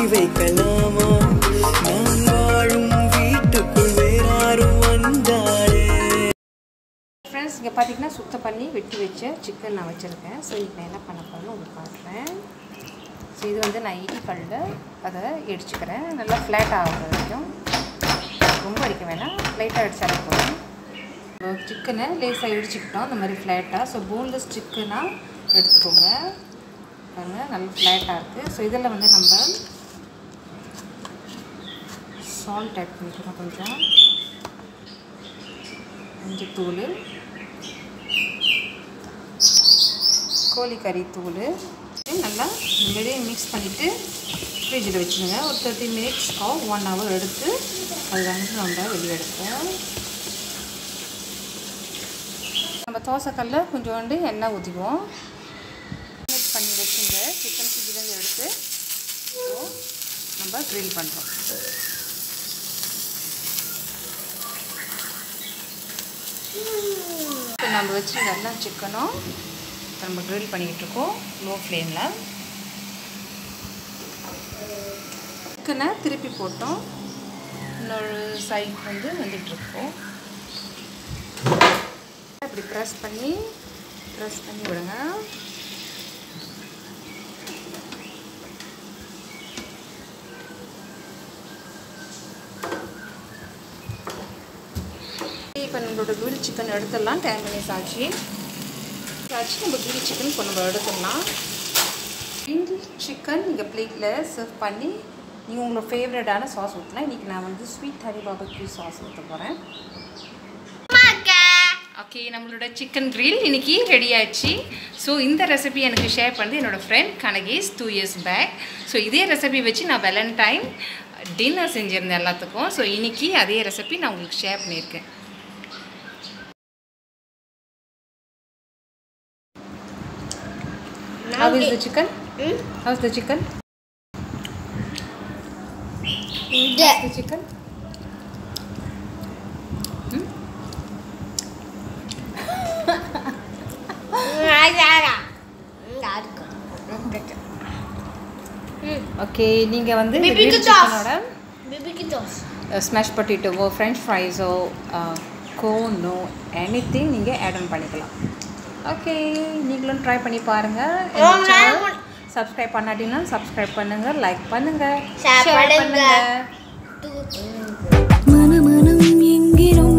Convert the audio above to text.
வைக்கலாமா நான் வாழும் வீட்டுக்குள் வேறாரும் வந்தாளே ஃப்ரெண்ட்ஸ் இங்கே பார்த்தீங்கன்னா சுத்தம் பண்ணி வெட்டி வச்ச சிக்கன் நான் வச்சுருக்கேன் ஸோ இப்போ நான் என்ன பண்ண போகிறேன்னு உங்களுக்கு காட்டுறேன் ஸோ இது வந்து நான் இடிக்கல்லில் அதை இடிச்சுக்கிறேன் நல்லா ஃப்ளாட் ஆகிற வரைக்கும் ரொம்ப அடிக்க வேணாம் லைட்டாக அடிச்சாலே போதும் சிக்கனை லேஸாக இடிச்சுக்கிட்டோம் இந்த மாதிரி ஃப்ளாட்டாக ஸோ போன்லெஸ் சிக்கனாக எடுத்துக்கோங்க பாருங்கள் நல்லா ஃப்ளாட்டாக இருக்குது ஸோ இதில் வந்து நம்ம சால்ட் ஆட் பண்ணிக்கிறோம் கொஞ்சம் மஞ்சத்தூள் கோழிக்கறி தூள் நல்லா இந்த மிக்ஸ் பண்ணிவிட்டு ஃப்ரிட்ஜில் வச்சுருங்க ஒரு thirty minutes or one hour எடுத்து அது வந்து நம்ம வெளியே எடுப்போம் நம்ம தோசைக்கல்ல கொஞ்சோண்டு எண்ணெய் ஊற்றிக்குவோம் மிக்ஸ் பண்ணி வச்சுங்க சிக்கன் ஃப்ரிட்ஜிலேருந்து எடுத்து இப்போ நம்ம க்ரில் பண்ணுறோம் இப்போ நம்ம வச்சுருந்த எல்லா சிக்கனும் நம்ம க்ரில் பண்ணிக்கிட்டு இருக்கோம் லோ ஃப்ளேமில் சிக்கனை திருப்பி போட்டோம் இன்னொரு சைட் வந்து வந்துட்டுருக்கோம் இப்படி ப்ரெஸ் பண்ணி ப்ரெஸ் பண்ணி விடுங்க இப்போ நம்மளோட கிரில் சிக்கன் எடுத்துடலாம் டென் மினிட்ஸ் ஆச்சு ஆச்சு நம்ம கிரில் சிக்கன் இப்போ நம்ம எடுத்துடலாம் கிரில் சிக்கன் நீங்கள் பிளேட்டில் சர்வ் பண்ணி நீங்கள் உங்களோட ஃபேவரட்டான சாஸ் ஊற்றலாம் இன்றைக்கி நான் வந்து ஸ்வீட் ஹரி பாபக்யூ சாஸ் ஊற்ற போகிறேன் ஓகே நம்மளோட சிக்கன் கிரில் இன்னைக்கு ரெடி ஆயிடுச்சு ஸோ இந்த ரெசிபி எனக்கு ஷேர் பண்ணது என்னோடய ஃப்ரெண்ட் கனகேஸ் டூ இயர்ஸ் பேக் ஸோ இதே ரெசிபி வச்சு நான் வெலண்டைன் டின்னர் செஞ்சுருந்தேன் எல்லாத்துக்கும் ஸோ இன்னைக்கு அதே ரெசிபி நான் உங்களுக்கு ஷேர் பண்ணியிருக்கேன் How is the chicken? How's the chicken? How's the chicken? Okay நீங்கள் வந்து இந்த Baby grilled kitos. chicken-ஓட ஸ்மாஷ் பொட்டேட்டோவோ ஃப்ரெஞ்ச் ஃப்ரைஸோ கோனோ எனி திங் நீங்கள் ஆட் ஆன் பண்ணிக்கலாம் ஓகே நீங்களும் ட்ரை பண்ணி பாருங்கள் சப்ஸ்கிரைப் பண்ணாட்டினா சப்ஸ்கிரைப் பண்ணுங்கள் லைக் பண்ணுங்கள் Share பண்ணுங்க. பண்ணுங்கள் மனமனம் எங்கிலும்